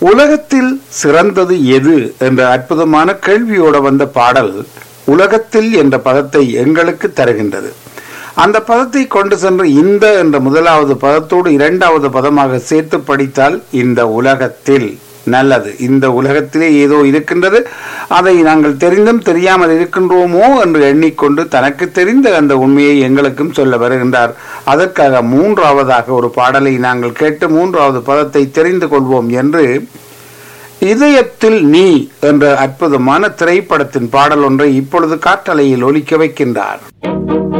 உலகத்தில் சிறந்தது எது என்ற அற்புதமான கேள்வியோட வந்த பாடல் உலகத்தில் என்ற பதத்தை எங்களுக்கு தருகின்றது அந்த பதத்தை கொண்டு சென்று இந்த என்ற முதலாவது பதத்தோடு இரண்டாவது பதமாக சேர்த்து படித்தால் இந்த உலகத்தில் நல்லது இந்த உலகத்திலே ஏதோ இருக்கின்றது அதை நாங்கள் தெரிந்தும் தெரியாமல் இருக்கின்றோமோ என்று எண்ணிக்கொண்டு தனக்கு தெரிந்த அந்த உண்மையை எங்களுக்கும் சொல்ல வருகின்றார் அதற்காக மூன்றாவதாக ஒரு பாடலை நாங்கள் கேட்டு மூன்றாவது பதத்தை தெரிந்து கொள்வோம் என்று இதயத்தில் நீ என்ற அற்புதமான திரைப்படத்தின் பாடல் ஒன்றை இப்பொழுது காற்றலையில் ஒலிக்க வைக்கின்றார்